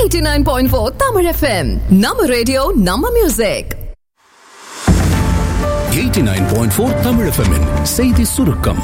89.4 Tamil FM. Nama radio, Nama music. 89.4 Tamil FM இன் செய்தி சுருக்கம்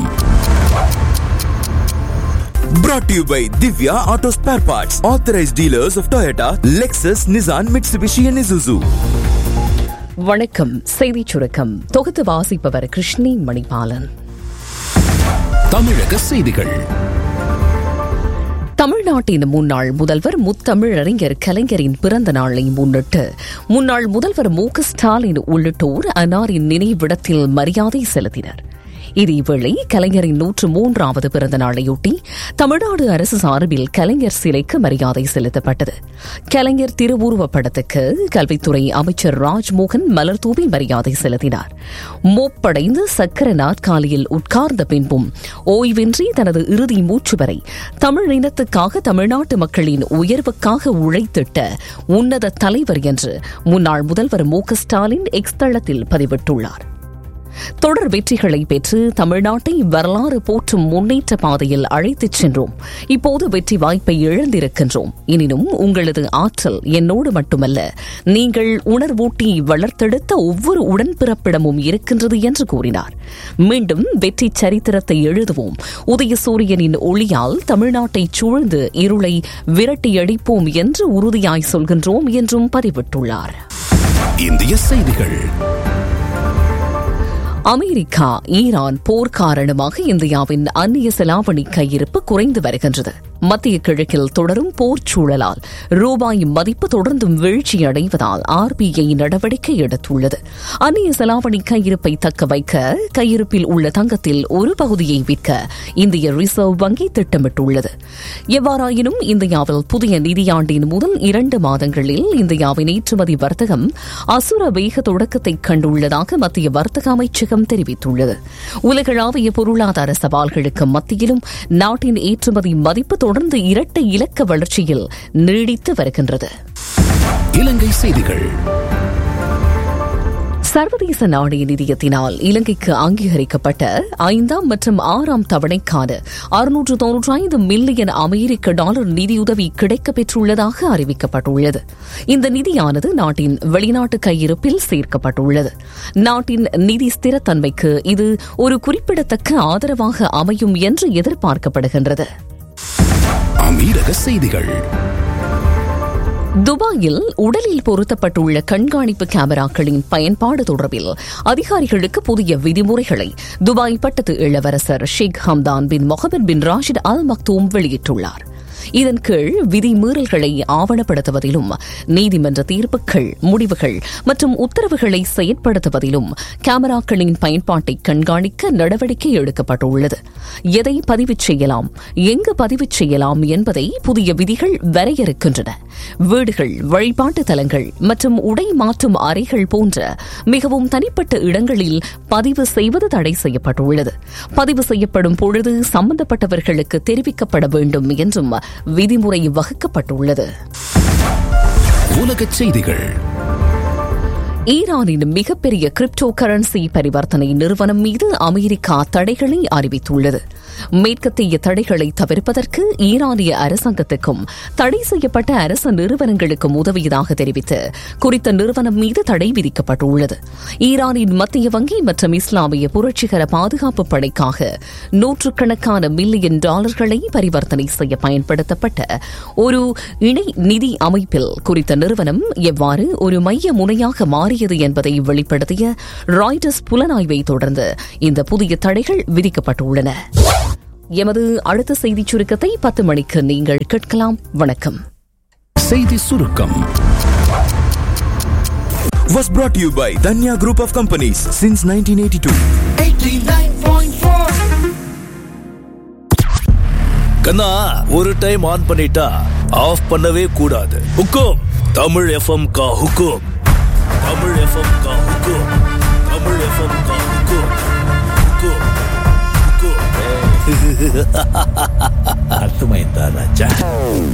Brought to you by Divya Auto Spare Parts, authorized dealers of Toyota, Lexus, Nissan, Mitsubishi, and Isuzu. வணக்கம் செய்திச் சுருக்கம் தொகுத்து வாசிப்பவர் கிருஷ்ணி மணிபாலன் தமிழக செய்திகள் தமிழ்நாட்டின் முன்னாள் முதல்வர் முத்தமிழறிஞர் கலைஞரின் பிறந்த நாளை முன்னிட்டு முன்னாள் முதல்வர் மு க ஸ்டாலின் உள்ளிட்டோர் அன்னாரின் நினைவிடத்தில் மரியாதை செலுத்தினர் இதேவேளை கலைஞரின் நூற்று மூன்றாவது பிறந்த நாளையொட்டி தமிழ்நாடு அரசு சார்பில் கலைஞர் சிலைக்கு மரியாதை செலுத்தப்பட்டது கலைஞர் திருவுருவப் படத்துக்கு கல்வித்துறை அமைச்சர் ராஜ்மோகன் மலர்தூவி மரியாதை செலுத்தினார் மோப்படைந்து சக்கர நாற்காலியில் உட்கார்ந்த பின்பும் ஓய்வின்றி தனது இறுதி மூச்சு வரை தமிழ் இனத்துக்காக தமிழ்நாட்டு மக்களின் உயர்வுக்காக உழைத்திட்ட உன்னத தலைவர் என்று முன்னாள் முதல்வர் மு க ஸ்டாலின் எக்ஸ் தளத்தில் பதிவிட்டுள்ளார் தொடர் வெற்றிகளை பெற்று தமிழ்நாட்டை வரலாறு போற்றும் முன்னேற்ற பாதையில் அழைத்துச் சென்றோம் இப்போது வெற்றி வாய்ப்பை இழந்திருக்கின்றோம் எனினும் உங்களது ஆற்றல் என்னோடு மட்டுமல்ல நீங்கள் உணர்வூட்டி வளர்த்தெடுத்த ஒவ்வொரு உடன்பிறப்பிடமும் இருக்கின்றது என்று கூறினார் மீண்டும் வெற்றி சரித்திரத்தை எழுதுவோம் உதயசூரியனின் ஒளியால் தமிழ்நாட்டை சூழ்ந்து இருளை விரட்டியடிப்போம் என்று உறுதியாய் சொல்கின்றோம் என்றும் பதிவிட்டுள்ளார் இந்திய செய்திகள் அமெரிக்கா ஈரான் போர் காரணமாக இந்தியாவின் அந்நிய செலாவணி கையிருப்பு குறைந்து வருகின்றது மத்திய கிழக்கில் தொடரும் போர் சூழலால் ரூபாய் மதிப்பு தொடர்ந்தும் வீழ்ச்சி அடைவதால் ஆர்பிஐ நடவடிக்கை எடுத்துள்ளது அந்நிய செலாவணி கையிருப்பை தக்க வைக்க கையிருப்பில் உள்ள தங்கத்தில் ஒரு பகுதியை விற்க இந்திய ரிசர்வ் வங்கி திட்டமிட்டுள்ளது எவ்வாறாயினும் இந்தியாவில் புதிய நிதியாண்டின் முதல் இரண்டு மாதங்களில் இந்தியாவின் ஏற்றுமதி வர்த்தகம் அசுர வேக தொடக்கத்தை கண்டுள்ளதாக மத்திய வர்த்தக அமைச்சகம் தெரிவித்துள்ளது உலகளாவிய பொருளாதார சவால்களுக்கு மத்தியிலும் நாட்டின் ஏற்றுமதி மதிப்பு தொடர்ந்து இரட்டை இலக்க வளர்ச்சியில் நீடித்து வருகின்றது இலங்கை செய்திகள் சர்வதேச நாணய நிதியத்தினால் இலங்கைக்கு அங்கீகரிக்கப்பட்ட ஐந்தாம் மற்றும் ஆறாம் தவணைக்கான அறுநூற்று தொன்னூற்றி ஐந்து மில்லியன் அமெரிக்க டாலர் நிதியுதவி கிடைக்கப் பெற்றுள்ளதாக அறிவிக்கப்பட்டுள்ளது இந்த நிதியானது நாட்டின் வெளிநாட்டு கையிருப்பில் சேர்க்கப்பட்டுள்ளது நாட்டின் நிதி ஸ்திரத்தன்மைக்கு இது ஒரு குறிப்பிடத்தக்க ஆதரவாக அமையும் என்று எதிர்பார்க்கப்படுகின்றது அமீரக செய்திகள் துபாயில் உடலில் பொருத்தப்பட்டுள்ள கண்காணிப்பு கேமராக்களின் பயன்பாடு தொடர்பில் அதிகாரிகளுக்கு புதிய விதிமுறைகளை துபாய் பட்டத்து இளவரசர் ஷேக் ஹம்தான் பின் மொஹமத் பின் ராஷித் அல் மக்தூம் வெளியிட்டுள்ளார் இதன் கீழ் விதிமீறல்களை ஆவணப்படுத்துவதிலும் நீதிமன்ற தீர்ப்புகள் முடிவுகள் மற்றும் உத்தரவுகளை செயற்படுத்துவதிலும் கேமராக்களின் பயன்பாட்டை கண்காணிக்க நடவடிக்கை எடுக்கப்பட்டுள்ளது எதை பதிவு செய்யலாம் எங்கு பதிவு செய்யலாம் என்பதை புதிய விதிகள் வரையறுக்கின்றன வீடுகள் வழிபாட்டு தலங்கள் மற்றும் உடை மாற்றும் அறைகள் போன்ற மிகவும் தனிப்பட்ட இடங்களில் பதிவு செய்வது தடை செய்யப்பட்டுள்ளது பதிவு செய்யப்படும் பொழுது சம்பந்தப்பட்டவர்களுக்கு தெரிவிக்கப்பட வேண்டும் என்றும் விதிமுறை வகுக்கப்பட்டுள்ளது உலகச் செய்திகள் ஈரானின் மிகப்பெரிய கிரிப்டோ கரன்சி பரிவர்த்தனை நிறுவனம் மீது அமெரிக்கா தடைகளை அறிவித்துள்ளது மேற்கத்திய தடைகளை தவிர்ப்பதற்கு ஈரானிய அரசாங்கத்துக்கும் தடை செய்யப்பட்ட அரசு நிறுவனங்களுக்கும் உதவியதாக தெரிவித்து குறித்த நிறுவனம் மீது தடை விதிக்கப்பட்டுள்ளது ஈரானின் மத்திய வங்கி மற்றும் இஸ்லாமிய புரட்சிகர பாதுகாப்பு படைக்காக நூற்றுக்கணக்கான மில்லியன் டாலர்களை பரிவர்த்தனை செய்ய பயன்படுத்தப்பட்ட ஒரு இணை நிதி அமைப்பில் குறித்த நிறுவனம் எவ்வாறு ஒரு மைய முனையாக மாறியது என்பதை வெளிப்படுத்திய ராய்டர்ஸ் புலனாய்வை தொடர்ந்து இந்த புதிய தடைகள் விதிக்கப்பட்டுள்ளன எமது அடுத்த செய்திச் சுருக்கத்தை பத்து மணிக்கு நீங்கள் கேட்கலாம் வணக்கம் செய்தி சுருக்கம் Was brought to you by Danya Group of Companies since 1982. கண்ணா ஒரு டைம் ஆன் பண்ணிட்டா ஆஃப் பண்ணவே கூடாது ஹுக்கும் தமிழ் எஃப்எம் கா ஹுக்கும் தமிழ் எஃப்எம் கா ஹுக்கும் தமிழ் எஃப்எம் கா ஹுக்கும் ஹுக்கும் ஹுக்கும் அர்த்தமாயிருந்தா ராஜா